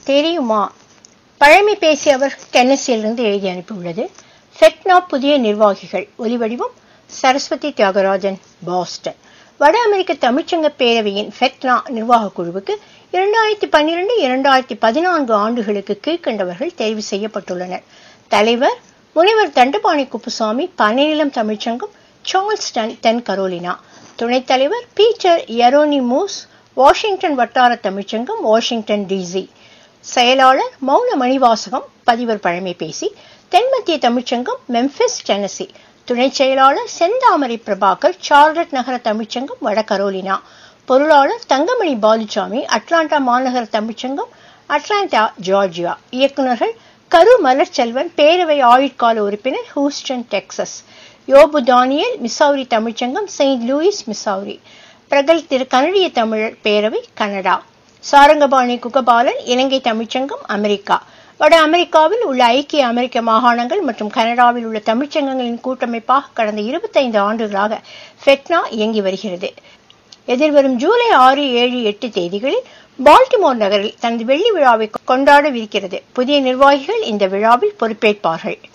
தெரியுமா பழமை பேசிய அவர் டென்னசியிலிருந்து எழுதி அனுப்பியுள்ளது ஃபெட்னா புதிய நிர்வாகிகள் ஒலிவடிவம் சரஸ்வதி தியாகராஜன் பாஸ்டன் வட அமெரிக்க தமிழ்ச்சங்க பேரவையின் ஃபெட்னா நிர்வாக குழுவுக்கு இரண்டாயிரத்தி பன்னிரண்டு இரண்டாயிரத்தி பதினான்கு ஆண்டுகளுக்கு கீழ்கண்டவர்கள் தெரிவு செய்யப்பட்டுள்ளனர் தலைவர் முனைவர் தண்டபாணி குப்புசாமி பனைநிலம் தமிழ்ச்சங்கம் சார்ல்ஸ்டன் தென் கரோலினா துணைத் தலைவர் பீட்டர் எரோனிமூஸ் வாஷிங்டன் வட்டார தமிழ்ச்சங்கம் வாஷிங்டன் டிசி செயலாளர் மௌன மணிவாசகம் பதிவர் பழமை பேசி தென்மத்திய தமிழ்ச்சங்கம் மெம்பிஸ் டெனசி துணை செயலாளர் செந்தாமரை பிரபாகர் சார்லட் நகர தமிழ்ச்சங்கம் வட கரோலினா பொருளாளர் தங்கமணி பாலுசாமி அட்லாண்டா மாநகர தமிழ்ச்சங்கம் அட்லாண்டா ஜார்ஜியா இயக்குநர்கள் கரு மலர்ச்செல்வன் பேரவை ஆயுட்கால உறுப்பினர் Houston Texas Yobu Daniel Missouri தமிழ்ச்சங்கம் செயின்ட் லூயிஸ் மிசௌரி பிரகல் திரு கனடிய தமிழர் பேரவை கனடா சாரங்கபாணி குகபாலன் இலங்கை தமிழ்ச்சங்கம் அமெரிக்கா வட அமெரிக்காவில் உள்ள ஐக்கிய அமெரிக்க மாகாணங்கள் மற்றும் கனடாவில் உள்ள தமிழ்ச்சங்கங்களின் கூட்டமைப்பாக கடந்த இருபத்தைந்து ஆண்டுகளாக ஃபெட்னா இயங்கி வருகிறது எதிர்வரும் ஜூலை ஆறு ஏழு எட்டு தேதிகளில் பால்டிமோர் நகரில் தனது வெள்ளி விழாவை கொண்டாடவிருக்கிறது புதிய நிர்வாகிகள் இந்த விழாவில் பொறுப்பேற்பார்கள்